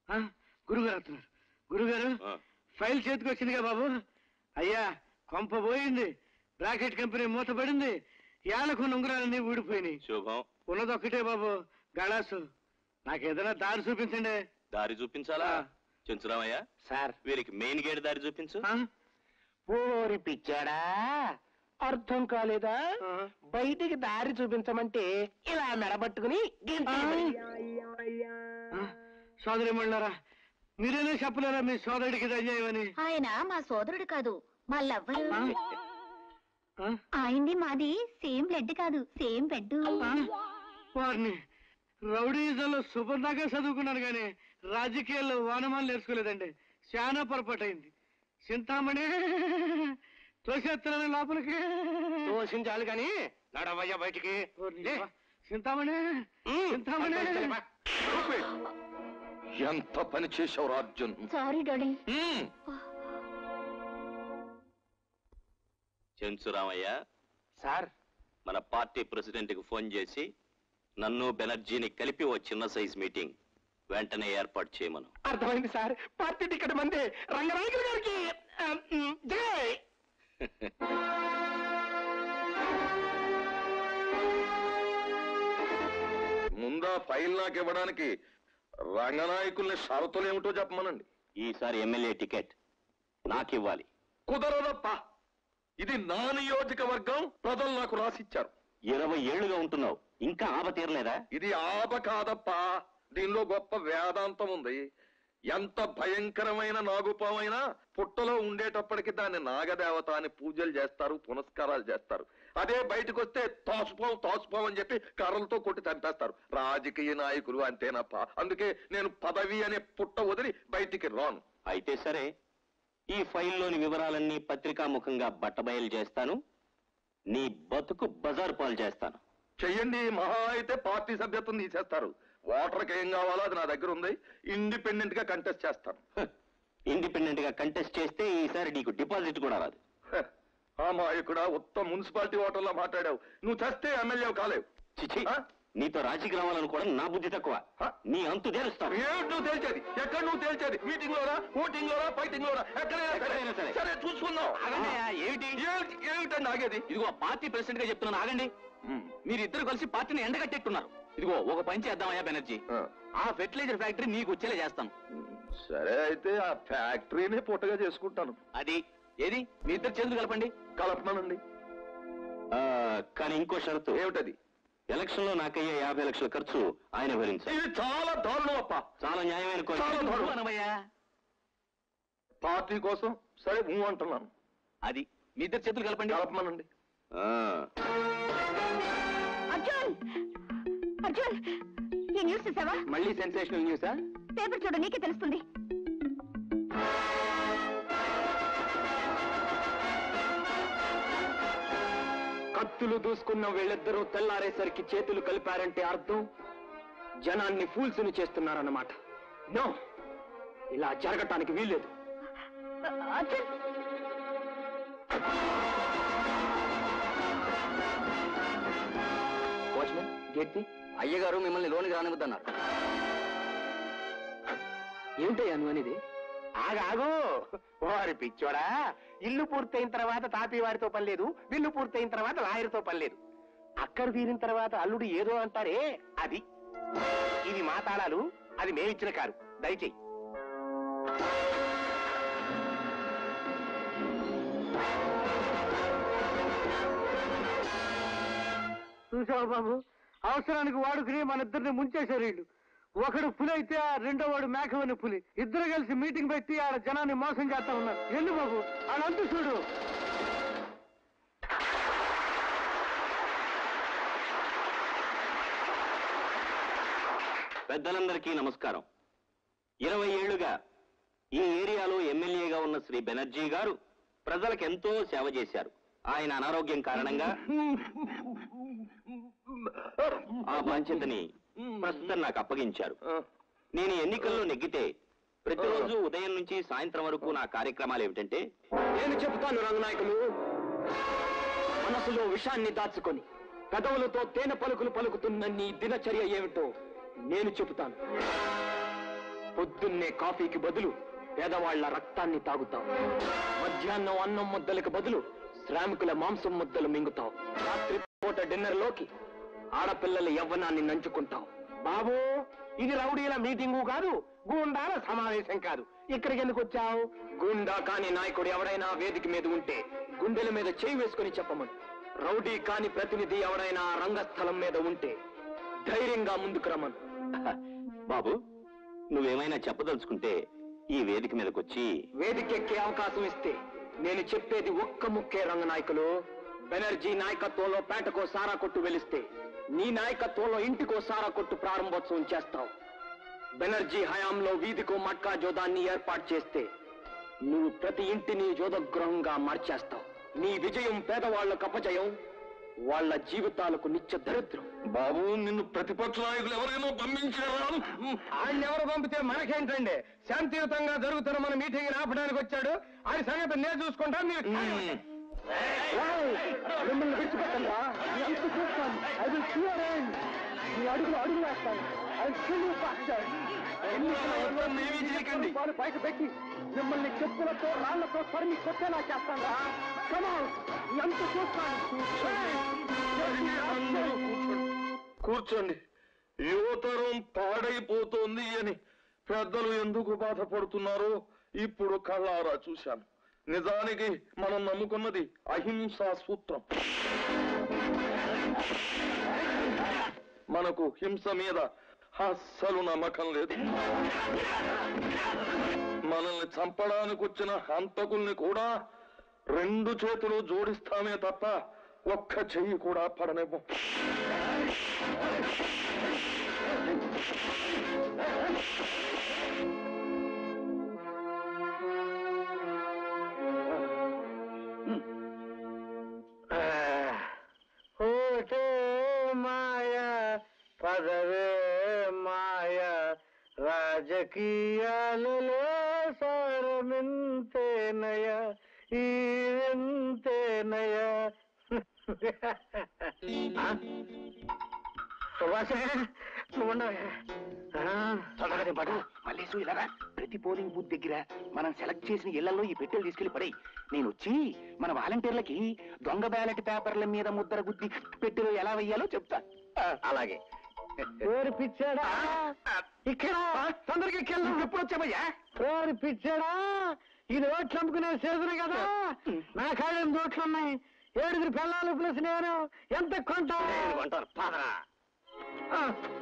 ఆ, గురుగారు వస్తున్నారు గురుగారు ఆ. ఫైల్ చేతికి వచ్చిందిగా బాబు అయ్యా కొంప పోయింది బ్రాకెట్ కంపెనీ మూతపడింది ఏళ్లకు ఉంగరాలన్నీ ఊడిపోయినాయి శుభం ఉన్నదొక్కటే బాబు గళాసు నాకేదైనా దారి చూపించండి దారి చూపించాలా ఆ. చెంచురామయ్య సార్ వీరికి మెయిన్ గేట్ దారి చూపించు ఆ? ఓరి పిచ్చాడా అర్థం కాలేదా ఆ. బయటికి దారి చూపించమంటే ఇలా మెడబట్టుకుని గెంతేయమని. ఆ? సోదరి మళ్ళారా మీరేనే చెప్పలేరా మీ సోదరుడికి ఇది అన్యాయమని ఆయన మా సోదరుడు కాదు మా లవ్వరు ఆ? ఆ? ఆయన్ని మాది సేమ్ బ్లడ్ కాదు సేమ్ బెడ్ ఆ? వారిని రౌడీజంలో శుభం దాకా చదువుకున్నాను కానీ రాజకీయాల్లో వానమాలు నేర్చుకోలేదండి చాలా పొరపాటు అయింది చింతామణి తోసేస్తున్నాను లోపలికి దోషించాలి కానీ నడవయ్య బయటికి ఓర్ని లే. వా. చింతామణి ఉమ్. చింతామణి ఎంత పని చేశావు అర్జున్ సారీ డాడీ మ్మ్. చెంచురామయ్య సార్ మన పార్టీ ప్రెసిడెంట్ కి ఫోన్ చేసి నన్ను బెనర్జీని కలిపి ఓ చిన్న సైజ్ మీటింగ్ వెంటనే ఏర్పాటు చేయమను అర్థమైంది సార్ పార్టీ టికెట్ మంది రంగనాయకులు గారికి ఆ, ఉమ్, జై ముందా ఫైల్ నాకు ఇవ్వడానికి రంగనాయకుల్ని షరతులు ఏమిటో చెప్పమనండి ఈసారి ఎమ్మెల్యే టికెట్ నాకివ్వాలి కుదరదప్ప ఇది నా నియోజకవర్గం ప్రజలు నాకు రాసిచ్చారు ఇరవై ఏళ్లుగా ఉంటున్నావు ఇంకా ఆప తీరలేదా ఇది ఆప కాదప్ప దీనిలో గొప్ప వేదాంతం ఉంది ఎంత భయంకరమైన నాగుపామైనా పుట్టలో ఉండేటప్పటికి దాన్ని నాగదేవత అని పూజలు చేస్తారు పునస్కారాలు చేస్తారు అదే బయటకు వస్తే తాసుపావు తాసుపావు అని చెప్పి కర్రలతో కొట్టి చంపేస్తారు రాజకీయ నాయకులు అంతేనప్ప అందుకే నేను పదవి అనే పుట్ట వదిలి బయటికి రాను అయితే సరే ఈ ఫైల్లోని వివరాలన్నీ పత్రికాముఖంగా బట్టబయలు చేస్తాను నీ బతుకు బజార్ పాలు చేస్తాను చెయ్యండి మహా అయితే పార్టీ సభ్యత్వం తీసేస్తారు ఓటర్కి ఏం కావాలో అది నా దగ్గర ఉంది ఇండిపెండెంట్ గా కంటెస్ట్ చేస్తాను ఇండిపెండెంట్ గా కంటెస్ట్ చేస్తే ఈసారి నీకు డిపాజిట్ కూడా రాదు హ, ఆ మాయకుడా ఉత్తమ మున్సిపాలిటీ ఓటర్లో మాట్లాడావు నువ్వు చస్తే ఎమ్మెల్యే కాలేవు చిచి ఆ? నీతో రాజీకి రావాలనుకోవడం నా బుద్ధి తక్కువ హ? నీ అంతు తేలుస్తాను ఏమిటి నువ్వు తేల్చేది ఎక్కడ నువ్వు తేల్చేది మీటింగ్ లోనా ఓటింగ్ లోనా ఫైటింగ్ లోనా ఎక్కడైనా ఎక్కడైనా సరే. సరే చూసుకుందాం ఏమిటి ఏమిటి ఏమిటండి ఆగేది ఇదిగో పార్టీ ప్రెసిడెంట్ గా చెప్తున్నాను ఆగండి మీరిద్దరు కలిసి పార్టీని ఎండగట్టేట్టున్నారు ఇదిగో ఒక పని చేద్దామయ్యా బెనర్జీ ఆ. ఆ ఫెర్టిలైజర్ ఫ్యాక్టరీ నీకు వచ్చేలా చేస్తాను సరే అయితే ఆ ఫ్యాక్టరీని పుట్టగా చేసుకుంటాను అది ఏది మీ ఇద్దరు చేతులు కలపండి కలపనండి ఆ, కానీ ఇంకో షరతు ఏమిటది ఎలక్షన్ లో నాకయ్యే యాభై లక్షల ఖర్చు ఆయన భరించాలి ఇది చాలా దారుణం అప్ప చాలా న్యాయమైన కోరిక. చాలా దారుణం. అనవయ్యా పార్టీ కోసం సరే ఊ అంటున్నాను అది మీ ఇద్దరు చేతులు కలపండి కలపమనండి ఆ, అర్జున్ అర్జున్ ఈ న్యూస్ చూసావా మళ్ళీ సెన్సేషనల్ న్యూసా పేపర్ చూడు నీకే తెలుస్తుంది కత్తులు దూసుకున్న వీళ్ళిద్దరూ తెల్లారేసరికి చేతులు కలిపారంటే అర్థం జనాన్ని ఫూల్స్ ని చేస్తున్నారన్నమాట నో ఇలా జరగటానికి వీల్లేదు అర్జున్ వాచ్మెన్ గేట్ అయ్యగారు మిమ్మల్ని లోనికి రానివద్దన్నారు ఏంటయ్యా నువ్వు అనేది ఆగాగు వారి పిచ్చోడా ఇల్లు పూర్తయిన తర్వాత తాపీ వారితో పని లేదు విల్లు పూర్తయిన తర్వాత లాయర్తో పని లేదు అక్కడ తీరిన తర్వాత అల్లుడు ఏదో అంటారే అది ఇవి మా తాళాలు అది మేమిచ్చిన కారు దయచేయి చూసావా బాబు అవసరానికి వాడుకుని మన ఇద్దరిని ముంచేశారు వీళ్ళు ఒకడు పులి అయితే ఆ రెండో వాడు మేకవని పులి ఇద్దరు కలిసి మీటింగ్ పెట్టి ఆడ జనాన్ని మోసం చేస్తా ఉన్నారు ఎందు బాబు ఆడంతు చూడు పెద్దలందరికీ నమస్కారం ఇరవై ఏళ్లుగా ఈ ఏరియాలో ఎమ్మెల్యేగా ఉన్న శ్రీ బెనర్జీ గారు ప్రజలకు ఎంతో సేవ చేశారు ఆయన అనారోగ్యం కారణంగా ఆ బాధ్యతని ప్రస్తుతం నాకు అప్పగించారు నేను ఎన్నికల్లో నెగ్గితే ప్రతిరోజు ఉదయం నుంచి సాయంత్రం వరకు నా కార్యక్రమాలు ఏమిటంటే నేను చెబుతాను రంగనాయకులు మనసులో విషాన్ని దాచుకొని పెదవులతో తేనె పలుకులు పలుకుతున్న నీ దినచర్య ఏమిటో నేను చెబుతాను పొద్దున్నే కాఫీకి బదులు పేదవాళ్ల రక్తాన్ని తాగుతావు మధ్యాహ్నం అన్నం ముద్దలకు బదులు శ్రామికుల మాంసం ముద్దలు మింగుతావు రాత్రి పూట డిన్నర్ లోకి ఆడపిల్లల యవ్వనాన్ని నంచుకుంటావు బాబు ఇది రౌడీల మీటింగు కాదు గూండాల సమావేశం కాదు ఇక్కడికి ఎందుకు వచ్చావు గుండా కాని నాయకుడు ఎవడైనా వేదిక మీద ఉంటే గుండెల మీద చేయి వేసుకుని చెప్పమను రౌడీ కాని ప్రతినిధి ఎవడైనా ఆ రంగస్థలం మీద ఉంటే ధైర్యంగా ముందుకు రమ్మను బాబు నువ్వేమైనా చెప్పదలుచుకుంటే ఈ వేదిక మీదకొచ్చి వేదికెక్కే అవకాశం ఇస్తే నేను చెప్పేది ఒక్క ముక్కే రంగనాయకులు బెనర్జీ నాయకత్వంలో పేటకో సారా కొట్టు వెలిస్తే నీ నాయకత్వంలో ఇంటికో సారా కొట్టు ప్రారంభోత్సవం చేస్తావు బెనర్జీ హయాంలో వీధికో మట్కా జోదాన్ని ఏర్పాటు చేస్తే నువ్వు ప్రతి ఇంటిని జోదగృహంగా మార్చేస్తావు నీ విజయం పేదవాళ్లకు అపజయం వాళ్ళ జీవితాలకు నిత్య దరిద్రం బాబు నిన్ను ప్రతిపక్ష నాయకులు ఎవరైనా పంపించారా ఆయన ఎవరు పంపితే మనకేంటండి శాంతియుతంగా జరుగుతున్న మన మీటింగ్ ఆపడానికి వచ్చాడు ఆయన సంగతి నేను చూసుకుంటా మీరు మిమ్మల్ని విడిచిపెట్టండి ఎంత చూస్తాను ఐ విల్ క్లియర్ మీ అడుగులు అడుగు వేస్తాను ఐ చేయకండి పైకి పెట్టి మిమ్మల్ని చెప్పులతో రాళ్లతో తరిమి కొట్టేలా చేస్తాను కమాల్ ఎంత చూస్తాను కూర్చోండి యువతరం పాడైపోతోంది అని పెద్దలు ఎందుకు బాధపడుతున్నారో ఇప్పుడు కళ్ళారా చూశాను నిజానికి మనం నమ్ముకున్నది అహింసా సూత్రం మనకు హింస మీద అస్సలు నమ్మకం లేదు మనల్ని చంపడానికి వచ్చిన హంతకుల్ని కూడా రెండు చేతులు జోడిస్తామే తప్ప ఒక్క చెయ్యి కూడా పడనివ్వం ఓటే మాయ పదవే మాయ రాజకీయాలలో సారమింతేనయ ఈంతేనయ సుభాషే నువ్వు ఉండవే. ఆ, తొందరగా పడు మళ్ళీ ఇలాగా ప్రతి పోలింగ్ బూత్ దగ్గర మనం సెలెక్ట్ చేసిన ఇళ్లలో ఈ పెట్టెలు తీసుకెళ్లి పడే నేను వచ్చి మన వాలంటీర్లకి దొంగ బ్యాలెట్ పేపర్ల మీద ముద్ర గుద్ది పెట్టెలు ఎలా వెయ్యాలో చెప్తా అలాగే ఓరి పిచ్చాడా ఇక్కడ తొందరగా ఎక్కెళ్ళు ఎప్పుడు వచ్చావయ్యా ఓరి పిచ్చాడా ఇది ఓట్లు అమ్ముకునే సీజన్ కదా నా కాళ్ళని దోట్లు ఉన్నాయి ఏడుగురు పిల్లలు ప్లస్ నేను ఎంత కొంటా అంటారు పాదరా ఆ.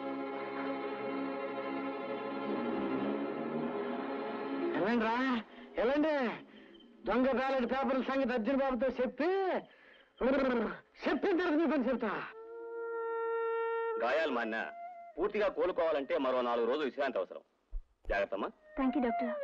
వెళ్ళండి రా వెళ్ళండి దొంగ బ్యాలెట్ పేపర్ల సంగతి అర్జున్ బాబుతో చెప్పి చెప్పిన తర్వాత మీ పని చెప్తా గాయాలు మాన్న పూర్తిగా కోలుకోవాలంటే మరో నాలుగు రోజులు విశ్రాంతి అవసరం జాగ్రత్తమ్మా థ్యాంక్ యూ డాక్టర్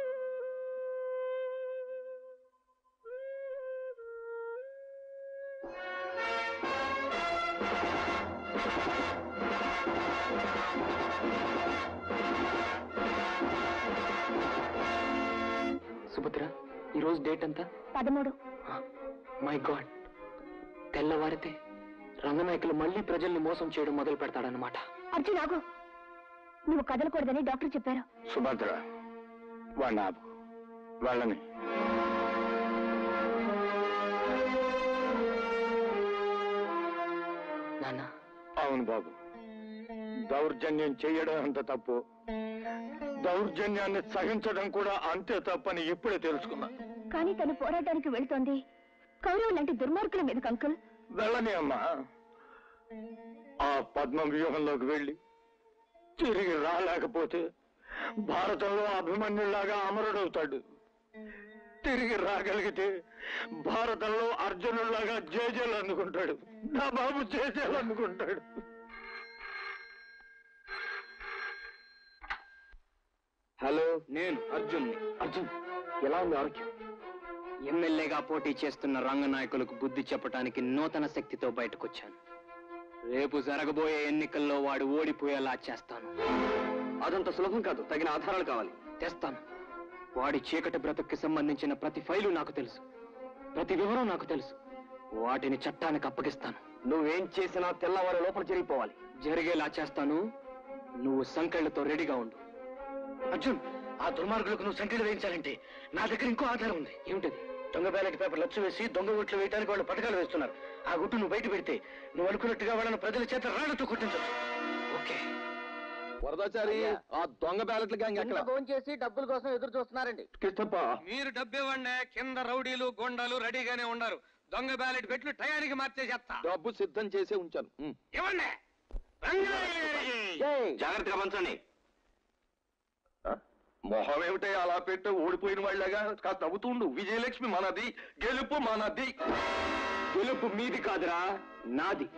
సుభద్ర ఈరోజు డేట్ ఎంత పదమూడు మై గాడ్ తెల్లవారితే రంగనాయకులు మళ్ళీ ప్రజల్ని మోసం చేయడం మొదలు పెడతాడనమాట అర్జున్ ఆగు నువ్వు కదలకూడదని డాక్టర్ చెప్పారు సుభద్ర వాళ్ళ ఆపు వాళ్ళని నాన్న అవును బాబు దౌర్జన్యం చేయడం అంత తప్పు దౌర్జన్యాన్ని సహించడం కూడా అంతే తప్పని ఇప్పుడే తెలుసుకున్నా కానీ తను పోరాటానికి వెళ్తోంది కౌరవం లాంటి దుర్మార్గుల మీద అంకుల్ వెళ్ళని అమ్మా ఆ పద్మ వ్యూహంలోకి వెళ్ళి తిరిగి రాలేకపోతే భారతంలో అభిమన్యులాగా అమరుడవుతాడు తిరిగి రాగలిగితే భారతంలో అర్జునులాగా జేజేలు అందుకుంటాడు నా బాబు జేజేలు అందుకుంటాడు హలో నేను అర్జున్ అర్జున్ ఎలా ఉంది ఆరోగ్యం ఎమ్మెల్యేగా పోటీ చేస్తున్న రంగనాయకులకు బుద్ధి చెప్పడానికి నూతన శక్తితో బయటకొచ్చాను రేపు జరగబోయే ఎన్నికల్లో వాడు ఓడిపోయేలా చేస్తాను అదంత సులభం కాదు తగిన ఆధారాలు కావాలి తెస్తాను వాడి చీకటి బ్రతుక్కి సంబంధించిన ప్రతి ఫైలు నాకు తెలుసు ప్రతి వివరం నాకు తెలుసు వాటిని చట్టానికి అప్పగిస్తాను నువ్వేం చేసినా తెల్లవారి లోపల జరిగిపోవాలి జరిగేలా చేస్తాను నువ్వు సంకెళ్లతో రెడీగా ఉండు అర్జున్ ఆ దుర్మార్గులకు నువ్వు సంఖ్యలు వేయించాలంటే నా దగ్గర ఇంకో ఆధారం ఉంది ఏమిటది దొంగ బ్యాలెట్ పేపర్ లక్ష వేసి దొంగ ఓట్లు వేయడానికి వాళ్ళు పథకాలు వేస్తున్నారు ఆ గుట్టు నువ్వు బయట పెడితే నువ్వు అనుకున్నట్టుగా వాళ్ళని ప్రజల చేత రాళ్లతో కొట్టించవచ్చు ఓకే వరదాచారి ఆ దొంగ బ్యాలెట్ల గ్యాంగ్ ఎక్కడ చేసి డబ్బుల కోసం ఎదురు చూస్తున్నారండి కృష్ణప్ప మీరు డబ్బు ఇవ్వండి కింద రౌడీలు గొండాలు రెడీగానే ఉన్నారు దొంగ బ్యాలెట్ పెట్లు టయానికి మార్చేసేస్తా డబ్బు సిద్ధం చేసే ఉంచాను ఉమ్. ఇవ్వండి జాగ్రత్తగా పంచండి ఆ? మొహం ఏమిటే అలా పెట్టు ఓడిపోయిన వాళ్ళగా కాస్త నవ్వుతుండు విజయలక్ష్మి మనది గెలుపు మనది గెలుపు మీది కాదురా నాది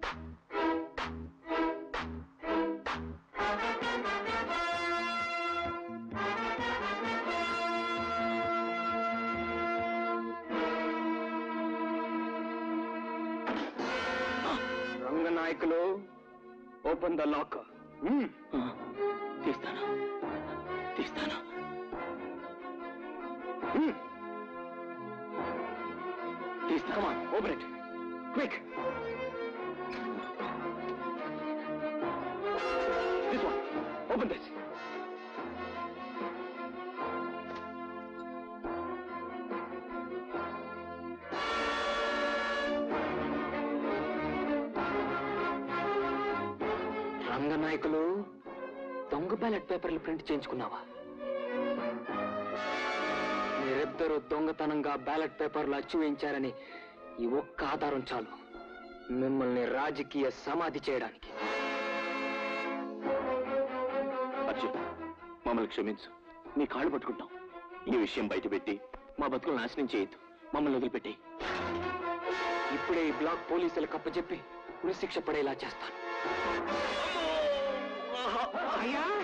రంగనాయకులు ఓపెన్ ద లాక్ తీస్తాను తీస్తాను తీస్తామా open it quick this one open this Ranganayakulu దొంగ బ్యాలెట్ పేపర్లు ప్రింట్ చేయించుకున్నావా మీరిద్దరూ దొంగతనంగా బ్యాలెట్ పేపర్లు అచ్చు వేయించారని ఈ ఒక్క ఆధారం చాలు మిమ్మల్ని రాజకీయ సమాధి చేయడానికి అర్జున్ మమ్మల్ని క్షమించు నీ కాళ్ళు పట్టుకుంటాం ఈ విషయం బయటపెట్టి మా బతుకులు నాశనం చేయొద్దు మమ్మల్ని వదిలిపెట్టి ఇప్పుడే ఈ బ్లాక్ పోలీసులకు అప్పచెప్పి ఉరిశిక్ష పడేలా చేస్తాను అయ్యా